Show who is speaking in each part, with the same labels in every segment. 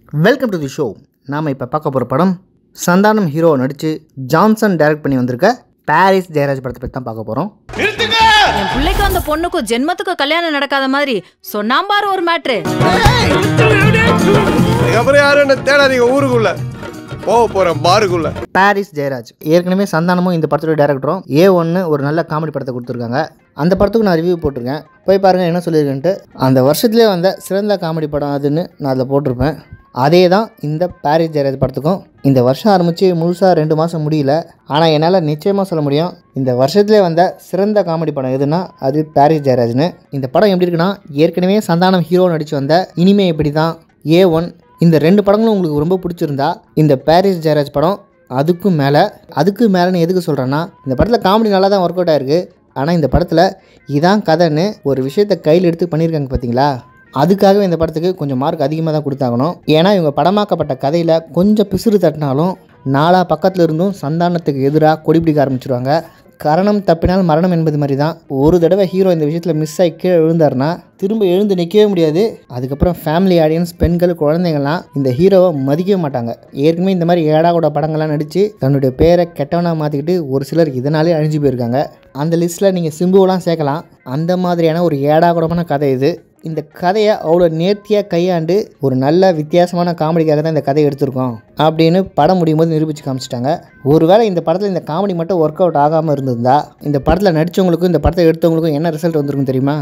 Speaker 1: Welcome to the show நாம் இப்போ பார்க்க போகிற படம் சந்தானம் ஹீரோ நடித்து ஜான்சன் டைரக்ட் பண்ணி வந்திருக்க பாரிஸ் ஜெயராஜ் படத்தை பற்றி தான் பார்க்க போகிறோம்
Speaker 2: என் பிள்ளைக்கு அந்த பொண்ணுக்கும் ஜென்மத்துக்கு கல்யாணம் நடக்காத மாதிரி சொன்னாம் பாரு ஒரு மேட்ரு
Speaker 3: அதுக்கப்புறம் யாரும் என்ன தேடாதீங்க ஊருக்குள்ள போக போறேன் பாருக்குள்ள
Speaker 1: பாரிஸ் ஜெயராஜ் ஏற்கனவே சந்தானமும் இந்த படத்தோட டேரக்டரும் ஏ ஒன்று ஒரு நல்ல காமெடி படத்தை கொடுத்துருக்காங்க அந்த படத்துக்கு நான் ரிவ்யூ போட்டிருக்கேன் போய் பாருங்கள் என்ன சொல்லியிருக்கேன்ட்டு அந்த வருஷத்துலேயே வந்த சிறந்த காமெடி படம் அதுன்னு நான் அதில் போட்டிருப்பேன் அதே தான் இந்த பாரிஸ் ஜெயராஜ் படத்துக்கும் இந்த வருஷம் ஆரம்பித்து முழுசாக ரெண்டு மாதம் முடியல ஆனால் என்னால் நிச்சயமாக சொல்ல முடியும் இந்த வருஷத்துலேயே வந்த சிறந்த காமெடி படம் எதுனா அது பாரிஸ் ஜெயராஜ்னு இந்த படம் எப்படி இருக்குன்னா ஏற்கனவே சந்தானம் ஹீரோ நடித்து வந்த இனிமே இப்படி தான் ஏ ஒன் இந்த ரெண்டு படங்களும் உங்களுக்கு ரொம்ப பிடிச்சிருந்தா இந்த பாரிஸ் ஜெயராஜ் படம் அதுக்கும் மேலே அதுக்கு மேலேன்னு எதுக்கு சொல்கிறேன்னா இந்த படத்தில் காமெடி நல்லா தான் ஒர்க் அவுட் ஆயிருக்கு ஆனால் இந்த படத்தில் இதான் கதைன்னு ஒரு விஷயத்தை கையில் எடுத்து பண்ணியிருக்காங்க பார்த்தீங்களா அதுக்காகவே இந்த படத்துக்கு கொஞ்சம் மார்க் அதிகமாக தான் கொடுத்தாகணும் ஏன்னா இவங்க படமாக்கப்பட்ட கதையில் கொஞ்சம் பிசுறு தட்டினாலும் நாலா பக்கத்தில் இருந்தும் சந்தானத்துக்கு எதிராக கொடி பிடிக்க ஆரம்பிச்சிருவாங்க கரணம் தப்பினால் மரணம் என்பது மாதிரி தான் ஒரு தடவை ஹீரோ இந்த விஷயத்தில் மிஸ் ஆகி கீழே விழுந்தாருன்னா திரும்ப எழுந்து நிற்கவே முடியாது அதுக்கப்புறம் ஃபேமிலி ஆடியன்ஸ் பெண்கள் குழந்தைங்கள்லாம் இந்த ஹீரோவை மதிக்கவே மாட்டாங்க ஏற்கனவே இந்த மாதிரி ஏடா கூட படங்கள்லாம் நடித்து தன்னுடைய பேரை கெட்டவனாக மாற்றிக்கிட்டு ஒரு சிலர் இதனாலே அழிஞ்சு போயிருக்காங்க அந்த லிஸ்ட்டில் நீங்கள் சிம்புவெலாம் சேர்க்கலாம் அந்த மாதிரியான ஒரு ஏடா கூடமான கதை இது இந்த கதையை அவ்வளோ நேர்த்தியாக கையாண்டு ஒரு நல்ல வித்தியாசமான காமெடிக்காக தான் இந்த கதையை எடுத்திருக்கோம் அப்படின்னு படம் முடியும் போது நிரூபித்து காமிச்சிட்டாங்க ஒருவேளை இந்த படத்தில் இந்த காமெடி மட்டும் ஒர்க் அவுட் ஆகாமல் இருந்திருந்தா இந்த படத்தில் நடித்தவங்களுக்கும் இந்த படத்தை எடுத்தவங்களுக்கும் என்ன ரிசல்ட் வந்திருக்கும் தெரியுமா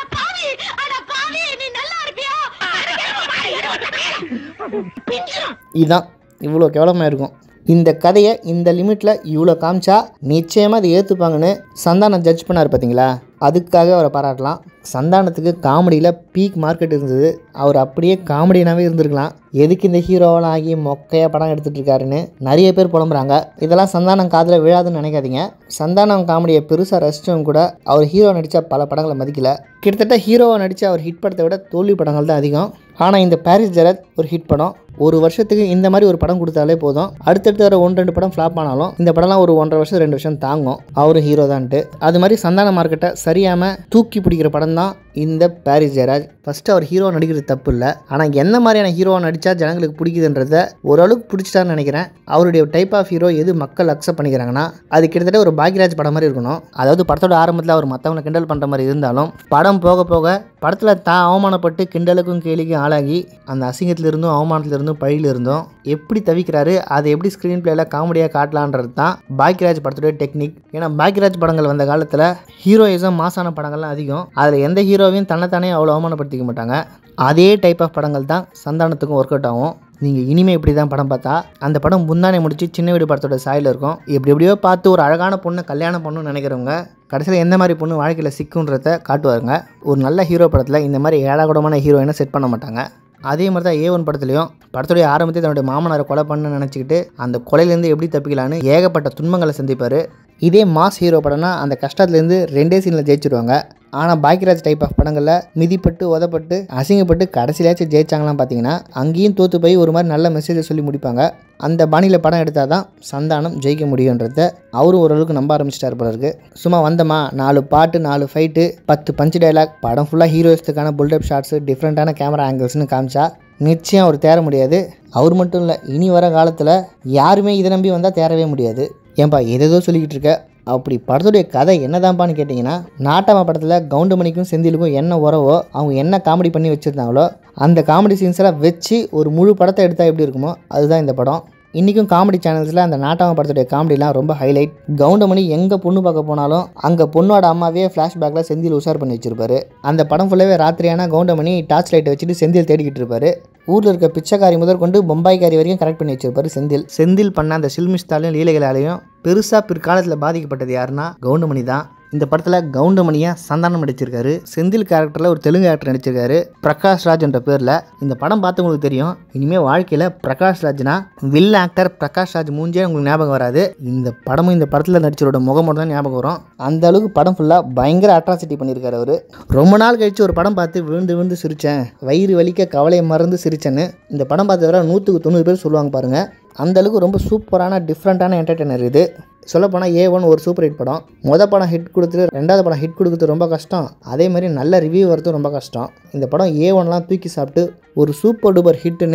Speaker 1: இதுதான் இவ்வளோ கேவலமாக இருக்கும் இந்த கதையை இந்த லிமிட்டில் இவ்வளோ காமிச்சா நிச்சயமாக அதை ஏற்றுப்பாங்கன்னு சந்தானம் ஜட்ஜ் பண்ணார் பார்த்தீங்களா அதுக்காக அவரை பாராட்டலாம் சந்தானத்துக்கு காமெடியில் பீக் மார்க்கெட் இருந்தது அவர் அப்படியே காமெடியனாகவே இருந்திருக்கலாம் எதுக்கு இந்த ஹீரோவெல்லாம் ஆகி மொக்கையாக படம் எடுத்துகிட்டு இருக்காருன்னு நிறைய பேர் புலம்புறாங்க இதெல்லாம் சந்தானம் காதில் விழாதுன்னு நினைக்காதீங்க சந்தானம் காமெடியை பெருசாக ரசித்தவங்க கூட அவர் ஹீரோ நடித்த பல படங்களை மதிக்கல கிட்டத்தட்ட ஹீரோவை நடித்த அவர் ஹிட் படத்தை விட தோல்வி படங்கள் தான் அதிகம் ஆனால் இந்த பாரிஸ் ஜெரத் ஒரு ஹிட் படம் ஒரு வருஷத்துக்கு இந்த மாதிரி ஒரு படம் கொடுத்தாலே போதும் அடுத்தடுத்து வர ஒன்று ரெண்டு படம் ஃப்ளாப் ஆனாலும் இந்த படம்லாம் ஒரு ஒன்றரை வருஷம் ரெண்டு வருஷம் தாங்கும் அவரும் ஹீரோ தான்ட்டு அது மாதிரி சந்தான மார்க்கெட்டை சரியாமல் தூக்கி பிடிக்கிற படம் தான் இந்த பாரிஸ் ஜெயராஜ் ஃபஸ்ட்டு அவர் ஹீரோ நடிக்கிறது தப்பு இல்லை ஆனால் எந்த மாதிரியான ஹீரோவை நடித்தா ஜனங்களுக்கு பிடிக்குதுன்றத ஓரளவுக்கு பிடிச்சிட்டான்னு நினைக்கிறேன் அவருடைய டைப் ஆஃப் ஹீரோ எது மக்கள் அக்செப்ட் பண்ணிக்கிறாங்கன்னா அது கிட்டத்தட்ட ஒரு பாக்யராஜ் படம் மாதிரி இருக்கணும் அதாவது படத்தோட ஆரம்பத்தில் அவர் மற்றவங்களை கிண்டல் பண்ணுற மாதிரி இருந்தாலும் படம் போக போக படத்தில் தான் அவமானப்பட்டு கிண்டலுக்கும் கேலிக்கும் ஆளாகி அந்த அசிங்கத்திலிருந்தும் அவமானத்திலிருந்தும் பழியிலிருந்தும் எப்படி தவிக்கிறாரு அதை எப்படி ஸ்க்ரீன் பிளேல காமெடியாக காட்டலான்றது தான் பாக்யராஜ் படத்துடைய டெக்னிக் ஏன்னா பாக்யராஜ் படங்கள் வந்த காலத்தில் ஹீரோயிசம் மாசான படங்கள்லாம் அதிகம் அதில் எந்த ஹீரோவையும் தன்னைத்தானே அவ்வளோ அவமானப்படுத்திக்க மாட்டாங்க அதே டைப் ஆஃப் படங்கள் தான் சந்தானத்துக்கும் ஒர்க் அவுட் ஆகும் நீங்கள் இனிமேல் இப்படி தான் படம் பார்த்தா அந்த படம் முந்தானே முடிச்சு சின்ன வீடு படத்தோட சாயில் இருக்கும் எப்படி எப்படியோ பார்த்து ஒரு அழகான பொண்ணை கல்யாணம் பண்ணணும்னு நினைக்கிறவங்க கடைசியில் எந்த மாதிரி பொண்ணு வாழ்க்கையில் சிக்குன்றத காட்டுவாருங்க ஒரு நல்ல ஹீரோ படத்தில் இந்த மாதிரி ஏழாகுடமான ஹீரோயினை செட் பண்ண மாட்டாங்க அதே மாதிரி தான் ஏ ஒன் படத்துலையும் படத்துடைய ஆரம்பத்தை தன்னுடைய மாமனாரை கொலை பண்ண நினச்சிக்கிட்டு அந்த கொலையிலேருந்து எப்படி தப்பிக்கலான்னு ஏகப்பட்ட துன்பங்களை சந்திப்பார் இதே மாஸ் ஹீரோ படம்னா அந்த கஷ்டத்துலேருந்து ரெண்டே சீனில் ஜெயிச்சிருவாங்க ஆனால் பாக்கியராஜ் டைப் ஆஃப் படங்களில் மிதிப்பட்டு உதப்பட்டு அசிங்கப்பட்டு கடைசியிலாச்சும் ஜெயிச்சாங்களாம் பார்த்தீங்கன்னா அங்கேயும் தோற்று போய் ஒரு மாதிரி நல்ல மெசேஜை சொல்லி முடிப்பாங்க அந்த பாணியில் படம் எடுத்தால் தான் சந்தானம் ஜெயிக்க முடியுன்றத அவரும் ஓரளவுக்கு நம்ப ஆரம்பிச்சிட்டார் போல இருக்கு சும்மா வந்தமா நாலு பாட்டு நாலு ஃபைட்டு பத்து பஞ்சு டைலாக் படம் ஃபுல்லாக ஹீரோயிஸ்த்துக்கான புல்டப் ஷாட்ஸு டிஃப்ரெண்ட்டான கேமரா ஆங்கிள்ஸ்னு காமிச்சா நிச்சயம் அவர் தேர முடியாது அவர் மட்டும் இல்லை இனி வர காலத்தில் யாருமே இதை நம்பி வந்தால் தேரவே முடியாது ஏன்பா எதேதோ சொல்லிக்கிட்டு இருக்க அப்படி படத்துடைய கதை என்னதான்ப்பான்னு கேட்டிங்கன்னா நாட்டம படத்தில் கவுண்டமணிக்கும் செந்திலுக்கும் என்ன உறவோ அவங்க என்ன காமெடி பண்ணி வச்சுருந்தாங்களோ அந்த காமெடி சீன்ஸெல்லாம் வச்சு ஒரு முழு படத்தை எடுத்தால் எப்படி இருக்குமோ அதுதான் இந்த படம் இன்றைக்கும் காமெடி சேனல்ஸில் அந்த நாட்டாம படத்துடைய காமெடிலாம் ரொம்ப ஹைலைட் கவுண்டமணி எங்கே பொண்ணு பார்க்க போனாலும் அங்கே பொண்ணோட அம்மாவே ஃப்ளாஷ்பேக்கில் செந்தில் உஷார் பண்ணி வச்சிருப்பாரு அந்த படம் ஃபுல்லாகவே ராத்திரியான கவுண்டமணி டார்ச் லைட்டை வச்சுட்டு செந்தில் தேடிக்கிட்டு இருப்பாரு ஊரில் இருக்க பிச்சைக்காரி முதல் கொண்டு பொம்பாய்க்காரி வரைக்கும் கரெக்ட் பண்ணி வச்சிருப்பாரு செந்தில் செந்தில் பண்ண அந்த சில்மிஸ்தாலையும் லீலைகளாலையும் பெருசாக பிற்காலத்தில் பாதிக்கப்பட்டது யாருன்னா கவுண்டமணி தான் இந்த படத்தில் கவுண்டமணியா சந்தானம் நடிச்சிருக்காரு செந்தில் கேரக்டரில் ஒரு தெலுங்கு ஆக்டர் நடிச்சிருக்காரு பிரகாஷ் ராஜ் என்ற பேரில் இந்த படம் பார்த்தவங்களுக்கு தெரியும் இனிமேல் வாழ்க்கையில் பிரகாஷ் ராஜ்னா வில் ஆக்டர் பிரகாஷ் ராஜ் மூஞ்சே உங்களுக்கு ஞாபகம் வராது இந்த படமும் இந்த படத்தில் நடிச்சவரோட முகமோட தான் ஞாபகம் வரும் அந்த அளவுக்கு படம் ஃபுல்லாக பயங்கர அட்ராசிட்டி பண்ணியிருக்காரு அவர் ரொம்ப நாள் கழிச்சு ஒரு படம் பார்த்து விழுந்து விழுந்து சிரித்தேன் வயிறு வலிக்க கவலையை மறந்து சிரிச்சேன்னு இந்த படம் பார்த்து வர நூற்றுக்கு தொண்ணூறு பேர் சொல்லுவாங்க பாருங்கள் அந்த அளவுக்கு ரொம்ப சூப்பரான டிஃப்ரெண்ட்டான என்டர்டெய்னர் இது சொல்லப்போனால் ஏ ஒன் ஒரு சூப்பர் ஹிட் படம் மொதல் படம் ஹிட் கொடுத்துட்டு ரெண்டாவது படம் ஹிட் கொடுக்குறது ரொம்ப கஷ்டம் அதே மாதிரி நல்ல ரிவ்யூ வரது ரொம்ப கஷ்டம் இந்த படம் ஏ ஒன்லாம் தூக்கி சாப்பிட்டு ஒரு சூப்பர் டூப்பர் ஹிட்டுன்னு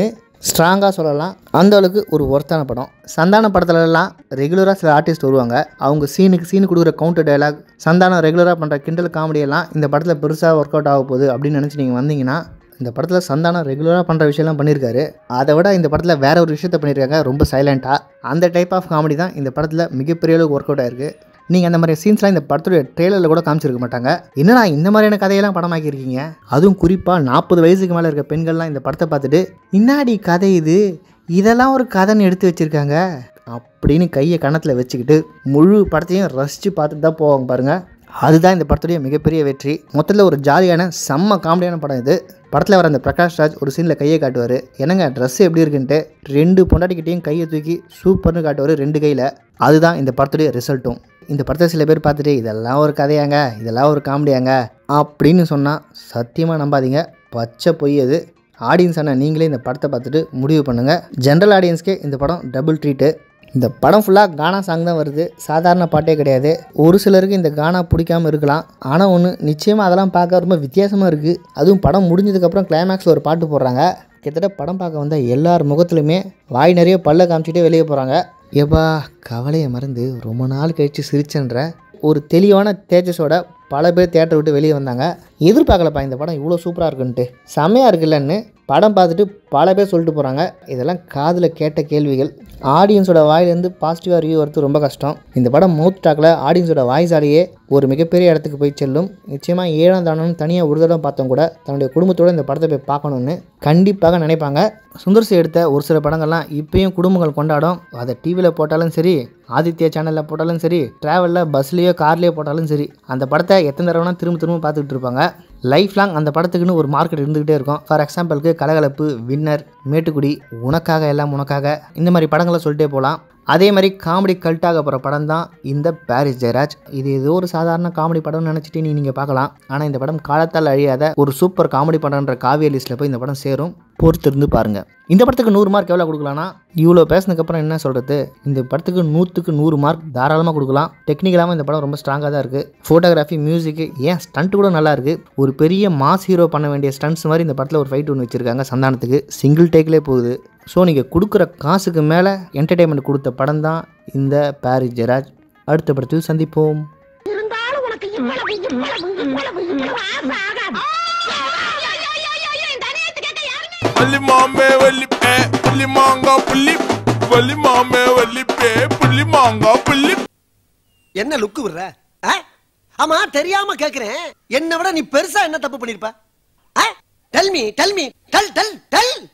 Speaker 1: ஸ்ட்ராங்காக சொல்லலாம் அந்த அளவுக்கு ஒரு ஒர்த்தான படம் சந்தான படத்துலலாம் ரெகுலராக சில ஆர்டிஸ்ட் வருவாங்க அவங்க சீனுக்கு சீனு கொடுக்குற கவுண்டர் டயலாக் சந்தானம் ரெகுலராக பண்ணுற கிண்டல் காமெடியெல்லாம் இந்த படத்தில் பெருசாக ஒர்க் அவுட் ஆக போகுது அப்படின்னு நினச்சி நீங்கள் வந்தீங்கன்னா இந்த படத்தில் சந்தானம் ரெகுலராக பண்ணுற விஷயம்லாம் பண்ணியிருக்காரு அதை விட இந்த படத்தில் வேற ஒரு விஷயத்த பண்ணியிருக்காங்க ரொம்ப சைலண்ட்டாக அந்த டைப் ஆஃப் காமெடி தான் இந்த படத்தில் மிகப்பெரிய அளவுக்கு ஒர்க் அவுட் ஆயிருக்கு நீங்கள் அந்த மாதிரி சீன்ஸ்லாம் இந்த படத்துடைய ட்ரெய்லரில் கூட காமிச்சிருக்க மாட்டாங்க என்னடா இந்த மாதிரியான கதையெல்லாம் படமாக்கியிருக்கீங்க அதுவும் குறிப்பாக நாற்பது வயசுக்கு மேலே இருக்க பெண்கள்லாம் இந்த படத்தை பார்த்துட்டு இன்னாடி கதை இது இதெல்லாம் ஒரு கதைன்னு எடுத்து வச்சுருக்காங்க அப்படின்னு கையை கணத்தில் வச்சுக்கிட்டு முழு படத்தையும் ரசித்து பார்த்துட்டு தான் போவாங்க பாருங்கள் அதுதான் இந்த படத்துடைய மிகப்பெரிய வெற்றி மொத்தத்தில் ஒரு ஜாலியான செம்ம காமெடியான படம் இது படத்தில் வர அந்த பிரகாஷ் ராஜ் ஒரு சீனில் கையை காட்டுவார் என்னங்க ட்ரெஸ் எப்படி இருக்குன்ட்டு ரெண்டு பொண்டாட்டிக்கிட்டையும் கையை தூக்கி சூப்பர்னு காட்டுவார் ரெண்டு கையில் அதுதான் இந்த படத்துடைய ரிசல்ட்டும் இந்த படத்தை சில பேர் பார்த்துட்டு இதெல்லாம் ஒரு கதையாங்க இதெல்லாம் ஒரு காமெடியாங்க அப்படின்னு சொன்னால் சத்தியமாக நம்பாதீங்க பச்சை பொய் அது ஆடியன்ஸ் ஆனால் நீங்களே இந்த படத்தை பார்த்துட்டு முடிவு பண்ணுங்கள் ஜென்ரல் ஆடியன்ஸ்க்கே இந்த படம் டபுள் ட்ரீட்டு இந்த படம் ஃபுல்லாக கானா சாங் தான் வருது சாதாரண பாட்டே கிடையாது ஒரு சிலருக்கு இந்த கானா பிடிக்காம இருக்கலாம் ஆனால் ஒன்று நிச்சயமாக அதெல்லாம் பார்க்க ரொம்ப வித்தியாசமாக இருக்குது அதுவும் படம் முடிஞ்சதுக்கப்புறம் கிளைமேக்ஸில் ஒரு பாட்டு போடுறாங்க கிட்டத்தட்ட படம் பார்க்க வந்த எல்லார் முகத்துலையுமே வாய் நிறைய பல்ல காமிச்சிட்டே வெளியே போகிறாங்க ஏப்பா கவலையை மறந்து ரொம்ப நாள் கழித்து சிரிச்சன்ற ஒரு தெளிவான தேஜஸோட பல பேர் தேட்டரை விட்டு வெளியே வந்தாங்க எதிர்பார்க்கலப்பா இந்த படம் இவ்வளோ சூப்பராக இருக்குன்ட்டு செம்மையாக இருக்குல்லன்னு படம் பார்த்துட்டு பல பேர் சொல்லிட்டு போகிறாங்க இதெல்லாம் காதில் கேட்ட கேள்விகள் ஆடியன்ஸோட வாயிலேருந்து பாசிட்டிவாக ரிவ்யூ வரது ரொம்ப கஷ்டம் இந்த படம் மவுத் டாக்கில் ஆடியன்ஸோட வாய்ஸாலேயே ஒரு மிகப்பெரிய இடத்துக்கு போய் செல்லும் நிச்சயமாக ஏழாம் தானம்னு தனியாக ஒரு தடவை பார்த்தவங்க கூட தன்னுடைய குடும்பத்தோட இந்த படத்தை போய் பார்க்கணுன்னு கண்டிப்பாக நினைப்பாங்க சுந்தர்சி எடுத்த ஒரு சில படங்கள்லாம் இப்பயும் குடும்பங்கள் கொண்டாடும் அதை டிவியில் போட்டாலும் சரி ஆதித்யா சேனலில் போட்டாலும் சரி ட்ராவலில் பஸ்லேயோ கார்லேயோ போட்டாலும் சரி அந்த படத்தை எத்தனை தடவைனா திரும்ப திரும்ப பார்த்துக்கிட்டு இருப்பாங்க லைஃப் லாங் அந்த படத்துக்குன்னு ஒரு மார்க்கெட் இருந்துகிட்டே இருக்கும் ஃபார் எக்ஸாம்பிளுக்கு கலகலப்பு வின்னர் மேட்டுக்குடி உனக்காக எல்லாம் உனக்காக இந்த மாதிரி படங்களை சொல்லிட்டே போகலாம் அதே மாதிரி காமெடி கல்ட்டாக போகிற படம் தான் இந்த பாரிஸ் ஜெயராஜ் இது ஏதோ ஒரு சாதாரண காமெடி படம்னு நினச்சிட்டு நீ நீங்கள் பார்க்கலாம் ஆனால் இந்த படம் காலத்தால் அழியாத ஒரு சூப்பர் காமெடி படம்ன்ற காவிய லிஸ்ட்டில் போய் இந்த படம் சேரும் பொறுத்திருந்து பாருங்கள் இந்த படத்துக்கு நூறு மார்க் எவ்வளோ கொடுக்கலாம்னா இவ்வளோ பேசினதுக்கப்புறம் என்ன சொல்கிறது இந்த படத்துக்கு நூற்றுக்கு நூறு மார்க் தாராளமாக கொடுக்கலாம் டெக்னிக்கலாகவும் இந்த படம் ரொம்ப ஸ்ட்ராங்காக தான் இருக்குது ஃபோட்டோகிராஃபி மியூசிக்கு ஏன் ஸ்டண்ட் கூட நல்லா இருக்குது ஒரு பெரிய மாஸ் ஹீரோ பண்ண வேண்டிய ஸ்டண்ட்ஸ் மாதிரி இந்த படத்தில் ஒரு ஃபைட் ஒன்று வச்சுருக்காங்க சந்தானத்துக்கு சிங்கிள் டேக்லேயே போகுது ஸோ நீங்கள் கொடுக்குற காசுக்கு மேலே என்டர்டெயின்மெண்ட் கொடுத்த படம் தான் இந்த பாரிஸ் ஜெராஜ் அடுத்த படத்தில் சந்திப்போம்
Speaker 4: இருந்தாலும் உனக்கு இவ்வளவு இவ்வளவு இவ்வளவு இவ்வளவு ஆசை ஆகாது
Speaker 5: வள்ளி மாமே வள்ளிப்பே புள்ளி மாங்கா புள்ளி வள்ளி மாமே வள்ளிப்பே புள்ளி மாங்கா புள்ளி
Speaker 6: என்ன லுக்கு விடுற ஆ? ஆமா தெரியாம கேக்குறேன் என்னை விட நீ பெருசா என்ன தப்பு பண்ணிருப்ப tell me tell me tell tell del